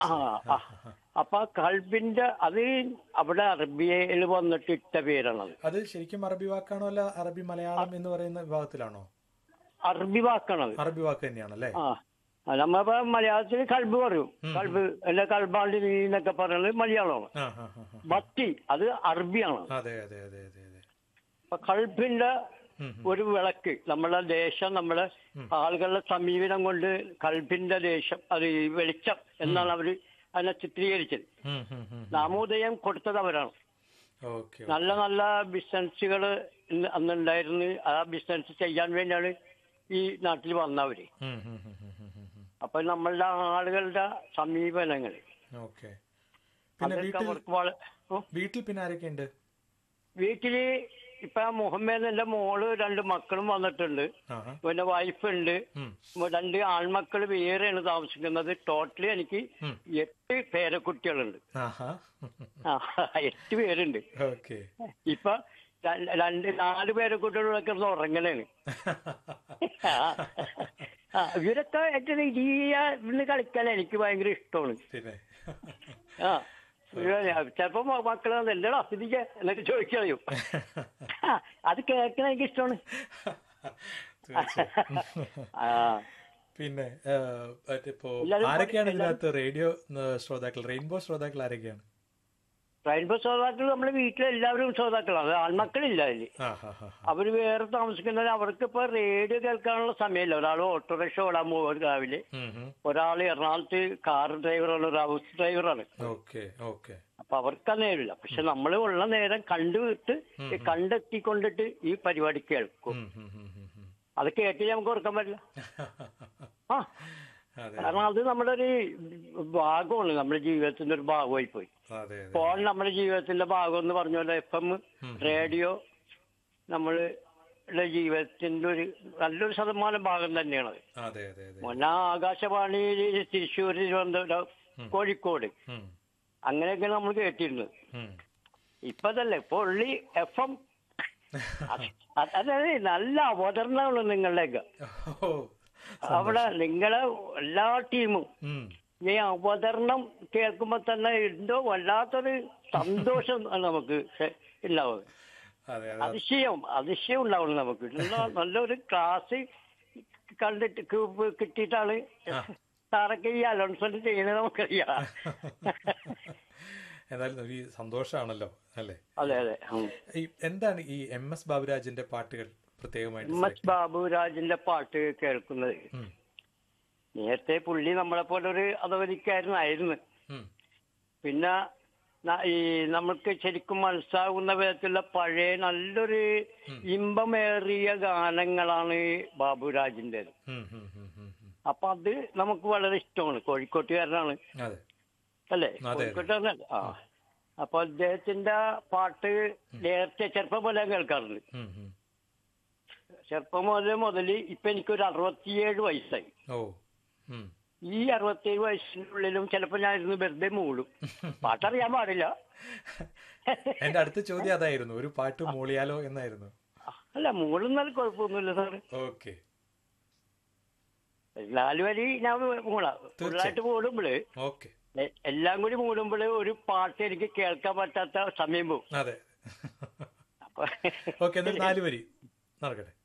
ആ ആ. അപ്പൊ കൽബിന്റെ അത് അവിടെ അറബിയയിൽ വന്നിട്ട് ഇട്ട പേരാണത് അത് ശരിക്കും അറബി വാക്കാണോ അല്ല അറബി മലയാളം എന്ന് പറയുന്ന വിഭാഗത്തിലാണോ അറബി വാക്കാണത് അറബി വാക്ക് തന്നെയാണല്ലേ ആ ആ, നമ്മളിപ്പോ മലയാളത്തിൽ കൽബ് പറയും കൽബ് എന്റെ കൽബാണ്ടി നീ എന്നൊക്കെ പറയുന്നത് മലയാളമാണ് ആ ആ ആ ആ. ഭക്തി അത് അറബിയാണ് അതെ അതെ അതെ അതെ അതെ അപ്പൊ കൽബിന്റെ ഉം, ഒരു വിളക്ക് നമ്മളെ ദേശം നമ്മളെ ആളുകളുടെ സമീപനം കൊണ്ട് കൽബിന്റെ ദേശം അത് ഈ വെളിച്ചം എന്നാണ് അവര് അതിനെ ചിത്രീകരിച്ചത് ഉം, ഉം, ഉം. നാമോദയം കൊടുത്തത് അവരാണ് ഓക്കെ നല്ല നല്ല ബിസിനസ്സുകൾ അന്നുണ്ടായിരുന്നു ആ ബിസിനസ് ചെയ്യാൻ വേണ്ടിയാണ് ഈ നാട്ടിൽ വന്നവര് ഉം, ഉം, ഉം, ഉം, ഉം, ഉം, ഉം. അപ്പൊ നമ്മളുടെ ആളുകളുടെ സമീപനങ്ങൾ ഓക്കെ പിന്നെ അതൊക്കെ വീട്ടിൽ അവർക്ക് വള ഓ, വീട്ടിൽ പിന്നെ ആരൊക്കെ ഉണ്ട് വീട്ടില് ഇപ്പൊ മുഹമ്മദ് എന്റെ മോള് രണ്ട് മക്കളും വന്നിട്ടുണ്ട് ആഹാ പിന്നെ വൈഫ് ഉണ്ട് ഉം. രണ്ട് ആൺമക്കൾ വേറെയാണ് താമസിക്കുന്നത് ടോട്ടലി എനിക്ക് ഉം. എട്ട് പേരക്കുട്ടികളുണ്ട് ആഹാ ആ എട്ട് പേരുണ്ട് ഓക്കെ ഇപ്പൊ ര- രണ്ട് നാല് പേരക്കുട്ടികളൊക്കെ ഒന്ന് ഉറങ്ങലാണ് ആ. ആ, ഇവരൊക്കെ ഏറ്റവും ഇടിയ ഇന്ന് കളിക്കാൻ എനിക്ക് ഭയങ്കര ഇഷ്ടമാണ് പിന്നെ ആ ചിലപ്പോ മക്കളെ എല്ലടാ സ്ഥിതിക്ക് എന്നൊക്കെ ചോദിക്കറിയും അത് കേൾക്കണ എനിക്ക് ഇഷ്ടമാണ് തീർച്ചയായും ആ പിന്നെ ആ, മറ്റിപ്പോ എല്ലാവരും ആരൊക്കെയാണ് ഇതിനകത്ത് റേഡിയോ ശ്രോതാക്കൾ റെയിൻബോ ശ്രോതാക്കൾ ആരൊക്കെയാണ് റെയിൻബോ ശ്രോതാക്കൾ നമ്മുടെ വീട്ടിലെ എല്ലാവരും ശ്രോതാക്കളാണ് ആൺമക്കളില്ല അതില് ആ ഹാ ഹാ അവര് വേറെ താമസിക്കുന്നവർ അവർക്ക് ഇപ്പൊ റേഡിയോ കേൾക്കാനുള്ള സമയമില്ല ഒരാൾ ഓട്ടോറിക്ഷ ഓടാൻ പോകും രാവിലെ ഒരാൾ എറണാകുളത്ത് കാർ ഡ്രൈവറാണ് ഒരു ഹൗസ് ഡ്രൈവറാണ് ഓക്കെ ഓക്കെ അപ്പൊ അവർക്ക് ആ നേരമില്ല പക്ഷെ നമ്മൾ ഉള്ള നേരം കണ്ടുവിട്ട് കണ്ടെത്തിക്കൊണ്ടിട്ട് ഈ പരിപാടി കേൾക്കും അത് കേട്ട് നമുക്ക് ഓർക്കാൻ പറ്റില്ല ആ അതെ കാരണം അത് നമ്മുടെ ഒരു ഭാഗമാണ് നമ്മുടെ ജീവിതത്തിന്റെ ഒരു ഭാഗമായി പോയി അതെ അതെ ഫോൺ നമ്മുടെ ജീവിതത്തിന്റെ ഭാഗം എന്ന് പറഞ്ഞ പോലെ എഫ് എം റേഡിയോ നമ്മളുടെ ജീവിതത്തിന്റെ ഒരു നല്ലൊരു ശതമാനം ഭാഗം തന്നെയാണ് അതെ അതെ അതെ മുന്നേ ആകാശവാണിയിൽ തൃശ്ശൂർ തിരുവനന്തപുരം കോഴിക്കോട് ഉം, അങ്ങനെയൊക്കെ നമ്മൾ കേട്ടിരുന്നത് ഉം. ഇപ്പൊ അതല്ലേ ഇപ്പൊ ഉള്ളി എഫ് എം അതായത് നല്ല അവതരണമാണ് നിങ്ങളുടെയൊക്കെ ഓ അവിടെ നിങ്ങളെ എല്ലാ ടീമും ഉം. ഈ അവതരണം കേൾക്കുമ്പോ തന്നെ എന്തോ വല്ലാത്തൊരു സന്തോഷം ആണ് നമുക്ക് ശ- ഉണ്ടാവുന്നത് അതെ അതെ അതിശയം അതിശയം ഉണ്ടാവുന്നു നമുക്ക് നല്ല നല്ലൊരു ക്ലാസ് കണ്ടിട്ട് കി- കിട്ടിയിട്ടാണ് സാറൊക്കെ ഈ അലോൺസ്മെന്റ് ചെയ്യുന്നത് നമുക്കറിയാം എന്തായാലും ഒരു സന്തോഷമാണല്ലോ അല്ലേ അതെ അതെ ഉം. ഈ എന്താണ് ഈ എം എസ് ബാബുരാജിന്റെ പാട്ടുകൾ പ്രത്യേകമായിട്ട് എം എസ് ബാബുരാജിന്റെ പാട്ട് കേൾക്കുന്നത് ഉം, നേരത്തെ പുള്ളി നമ്മളെ പോലെ ഒരു അധവരിക്കാരനായിരുന്നു ഉം, പിന്നെ ന- ഈ നമുക്ക് ശരിക്കും മനസ്സിലാകുന്ന വിധത്തിലുള്ള പഴയ നല്ലൊരു ഇമ്പമേറിയ ഗാനങ്ങളാണ് ബാബുരാജിന്റെ ഉം, ഉം, ഉം, ഉം, ഉം. അപ്പൊ അത് നമുക്ക് വളരെ ഇഷ്ടമാണ് കോഴിക്കോട്ടുകാരനാണ് അതെ അല്ലേ അതെ. കോഴിക്കോട്ടുകാരനല്ലേ ആ അപ്പൊ അദ്ദേഹത്തിന്റെ പാട്ട് നേരത്തെ ചെറുപ്പം പോലെ കേൾക്കാറുണ്ട് ഉം, ഉം. ചെറുപ്പം മുതൽ മുതൽ ഇപ്പൊ എനിക്കൊരു അറുപത്തിയേഴ് വയസ്സായി ഓ ഉം. ഈ അറുപത്തിയേഴ് വയസ്സിനുള്ളിലും ചിലപ്പോ ഞാൻ ഇരുന്ന് വെറുതെ മൂളും പാട്ടറിയാൻ പാടില്ല എന്റെ അടുത്ത ചോദ്യം അതായിരുന്നു ഒരു പാട്ട് മൂളിയാലോ എന്നായിരുന്നു അല്ല മൂളുന്നാൽ കുഴപ്പമൊന്നുമില്ല സാറ് ഓക്കെ നാല് വരി ഞാൻ മൂളാം ഫുള്ളായിട്ട് മൂടുമ്പോള് ഓക്കെ എ- എല്ലാം കൂടി മൂടുമ്പോൾ ഒരു പാട്ട് എനിക്ക് കേൾക്കാൻ പറ്റാത്ത സമയം പോകും അതെ അപ്പൊ ഓക്കെ എന്നാൽ നാല് വരി നടക്കട്ടെ